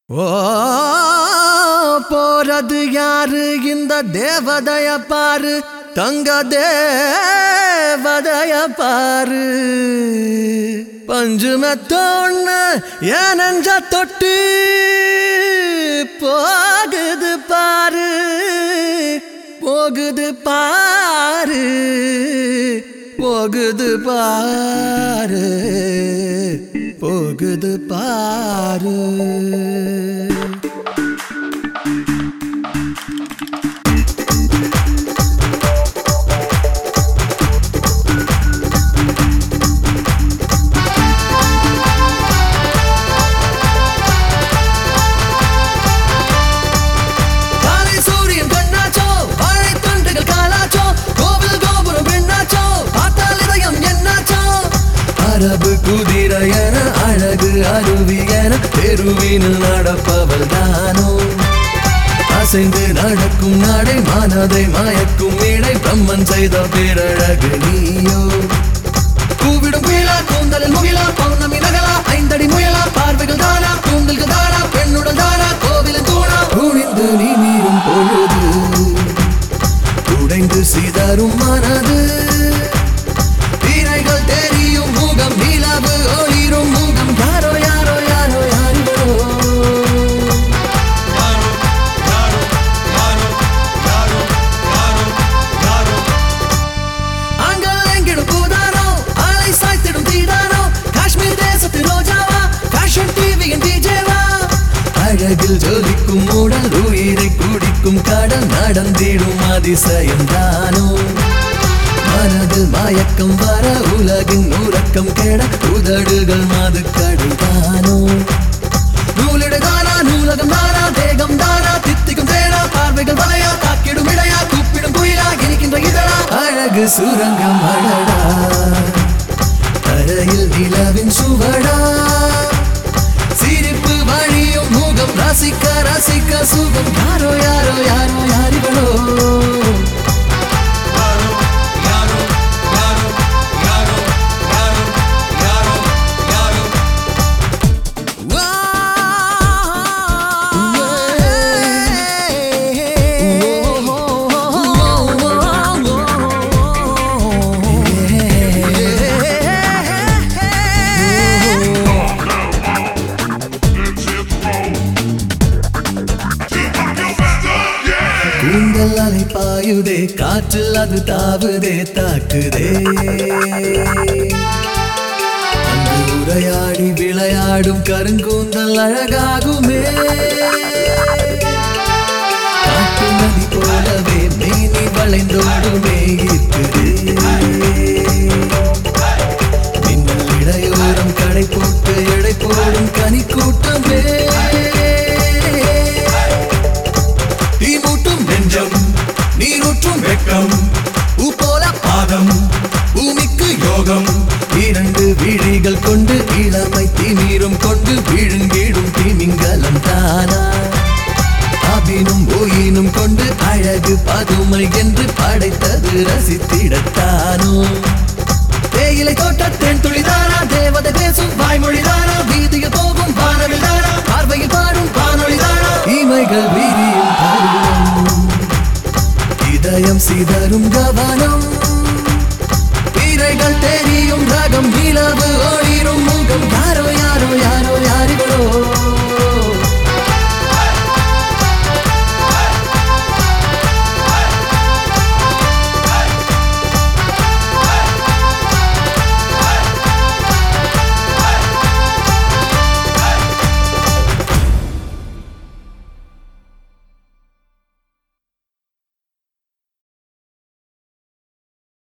ஓ போறது யாரு இந்த தேவதைய பாரு தங்க தேவதைய பாரு பஞ்சு மெத்தோன்னு என் நெஞ்ச தொட்டு போகுது பாரு போகுது பாரு போகுது பாரு போகுது பாரு காலை சூரியன் கண்ணாச்சோ வாழை தண்டுகள் காலாச்சோ கோவில் கோபுரம் பெண்ணாச்சோ பார்த்தால் இதயம் என்னாச்சோ அரபு குதிரை என அழகு அருவி என தெருவினில் நடப்பவள் தானோ அசைந்து நடக்கும் நடை மனதை மயக்கும் இடை பிரம்மன் செய்த பேரழகு நீயோ கூவிடும் குயிலா கூந்தலில் முகிலா பௌர்ணமி நகலா ஐந்தடி முயலா பார்வைகள் தானா கூந்தல்கள் தானா பெண்ணுடன் தானா கோவிலின் தூணா குனிந்து நீ மீறும் பொழுது உடைந்து சிதறும் மனது வீரைகள் தெரியும் முகம் நிலவு ஒளிரும் முகம் யாரோ யாரோ யாரோ யாரோ ஆண்கள் எங்கிடும் கூதாரோ ஆளை சாய்த்திடும் தீடாரோ காஷ்மீர் தேசத்து ரோஜாவா ஃபேஷன் டிவியின் டிஜேவா அழகில் ஜொலிக்கும் உடல் உயிரை குடிக்கும் கடல் நடந்திடும் அதிசயம் தானோ மனதில் மயக்கம் வர உலகின் உறக்கம் கெட உதடுகள் மது தானோ நூலிடை தானா நூலகம் தானா தேகம் தானா தித்திக்கும் தேனா பார்வைகள் வலையா தாக்கிடும் இடையா கூப்பிடும் குயிலா இனிக்கின்ற இதழா அழகு சுரங்கம் அழடா தரையில் நிலவின் சுவடா சிரிப்பு வழியும் முகம் ரசிக்க ரசிக்க சுகம் யாரோ யாரோ யாரோ யாரிகளோ கூந்தல் அலை பாயுதே காற்றில் அது தாவுதே தாக்குதே அங்கு உரையாடி விளையாடும் கருங்கூந்தல் அழகாகுமே காட்டு நதி போலவே மேனி வளைந்தோடுமே ஈர்க்குதே மின்னல் இடையோரம் கடை போட்டு எடை போடும் கனி கூட்டமே தீ மூட்டும் நெஞ்சம் நீரூற்றும் வெட்கம் பூ போல பாதம் பூமிக்கு யோகம் இரண்டு விழிகள் கொண்டு இளமை திமீரும் கொண்டு விழுங்கிடும் திமிங்கலம் தானா அபினும் ஓயினும் கொண்டு அழகு பதுமை என்று படைத்தது ரசித்திடத்தானோ தேயிலை தோட்டத்தே